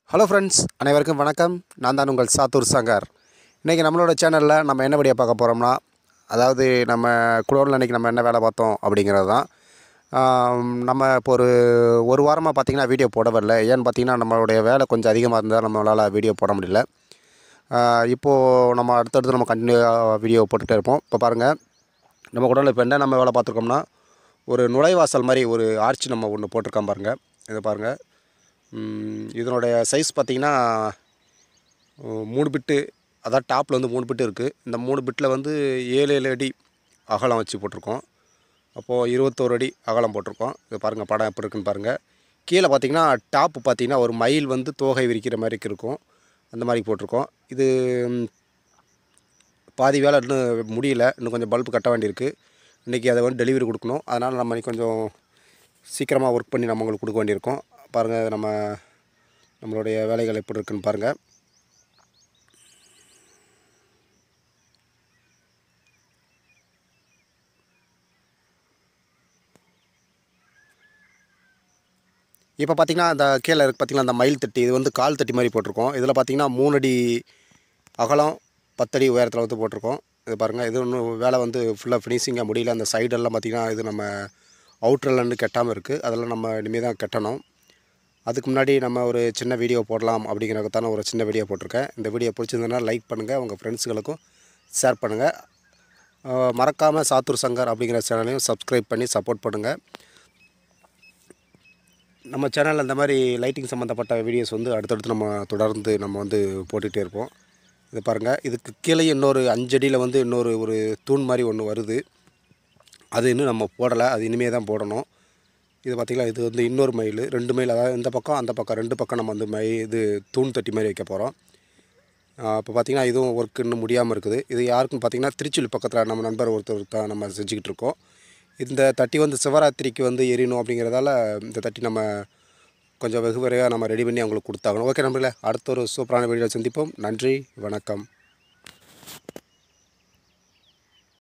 hello friends அனைவருக்கும் வணக்கம் நான் தான் உங்கள் சாத்தூர் சங்கர் இன்றைக்கி நம்மளோட சேனலில் நம்ம என்ன வீடியோ பார்க்க போகிறோம்னா அதாவது நம்ம குடோனில் இன்றைக்கி நம்ம என்ன வேலை பார்த்தோம் அப்படிங்கிறது தான் ஆம், நம்ம இப்போ ஒரு ஒரு வாரமாக பார்த்திங்கன்னா வீடியோ போட வரல ஏன்னு பார்த்தீங்கன்னா நம்மளுடைய வேலை கொஞ்சம் அதிகமாக இருந்தால் நம்மளால் வீடியோ போட முடியல ஆ, இப்போது நம்ம அடுத்தடுத்து நம்ம கண்டினியூ வீடியோ போட்டுகிட்டே இருப்போம் இப்போ பாருங்கள் நம்ம குடோனில் இப்போ என்ன நம்ம வேலை பார்த்துருக்கோம்னா ஒரு நுழைவாசல் மாதிரி ஒரு ஆர்ச் நம்ம ஒன்று போட்டிருக்கோம் பாருங்கள் இதை பாருங்கள் ம், இதனுடைய சைஸ் பார்த்திங்கன்னா மூணு பிட்டு அதான் டாப்பில் வந்து மூணு பிட்டு இருக்குது இந்த மூணு பிட்டில் வந்து ஏழு ஏழு அடி அகலம் வச்சு போட்டிருக்கோம் அப்போது இருபத்தோரு அடி அகலம் போட்டிருக்கோம் இது பாருங்கள் படம் எப்படி இருக்குன்னு பாருங்கள் கீழே பார்த்தீங்கன்னா டாப்பு பார்த்தீங்கன்னா ஒரு மயில் வந்து தோகை விரிக்கிற மாதிரி இருக்கும் அந்த மாதிரி போட்டிருக்கோம் இது ம், பாதி வேலை இன்னும் முடியல இன்னும் கொஞ்சம் பல்பு கட்ட வேண்டியிருக்கு இன்றைக்கி அதை வந்து டெலிவரி கொடுக்கணும் அதனால் நம்ம இன்னைக்கு கொஞ்சம் சீக்கிரமாக ஒர்க் பண்ணி நம்ம உங்களுக்கு கொடுக்க வேண்டியிருக்கோம் பாருங்கள் நம்ம நம்மளுடைய வேலைகள் எப்படி இருக்குன்னு பாருங்கள் இப்போ பார்த்தீங்கன்னா அந்த கீழே இருக்கு பார்த்தீங்கன்னா அந்த மயில் தட்டி இது வந்து கால் தட்டி மாதிரி போட்டிருக்கோம் இதில் பார்த்தீங்கன்னா மூணு அடி அகலம் பத்தடி உயரத்தில் வந்து போட்டிருக்கோம் இது பாருங்கள் இது இன்னும் வேலை வந்து ஃபுல்லாக ஃபினிஷிங்காக முடியல அந்த சைடெல்லாம் பார்த்திங்கன்னா இது நம்ம அவுட்டர்லேருந்து கெட்டாமல் இருக்குது அதெல்லாம் நம்ம இனிமேல் தான் கட்டணும் அதுக்கு முன்னாடி நம்ம ஒரு சின்ன வீடியோ போடலாம் அப்படிங்கிறதுக்கான ஒரு சின்ன வீடியோ போட்டிருக்கேன் இந்த வீடியோ பிடிச்சிருந்ததுன்னா லைக் பண்ணுங்கள் உங்கள் ஃப்ரெண்ட்ஸுகளுக்கும் ஷேர் பண்ணுங்கள் மறக்காமல் சாத்தூர் சங்கர் அப்படிங்கிற சேனலையும் சப்ஸ்கிரைப் பண்ணி சப்போர்ட் பண்ணுங்கள் நம்ம சேனலில் இந்த மாதிரி லைட்டிங் சம்மந்தப்பட்ட வீடியோஸ் வந்து அடுத்தடுத்து நம்ம தொடர்ந்து நம்ம வந்து போட்டுகிட்டே இருப்போம் இது பாருங்கள் இதுக்கு கீழே இன்னொரு அஞ்சடியில் வந்து இன்னொரு ஒரு தூண் மாதிரி ஒன்று வருது அது இன்னும் நம்ம போடலை அது இனிமே தான் போடணும் இது பார்த்திங்களா இது வந்து இன்னொரு மயில் ரெண்டு மயில் அதாவது இந்த பக்கம் அந்த பக்கம் ரெண்டு பக்கம் நம்ம வந்து மை இது தூண் தட்டி மாதிரி வைக்க போகிறோம் இப்போ பார்த்திங்கன்னா இதுவும் ஒர்க் இன்னும் முடியாமல் இருக்குது இது யாருக்குன்னு பார்த்திங்கன்னா திருச்சுழி பக்கத்தில் நம்ம நண்பர் ஒருத்தர் தான் நம்ம செஞ்சுக்கிட்டு இருக்கோம் இந்த தட்டி வந்து சிவராத்திரிக்கு வந்து எரியணும் அப்படிங்கிறதால இந்த தட்டி நம்ம கொஞ்சம் வெகு விரைவாக நம்ம ரெடி பண்ணி அவங்களுக்கு கொடுத்தாகணும் ஓகே நம்மளே அடுத்த ஒரு சூப்பரான வீடியோ சந்திப்போம் நன்றி வணக்கம்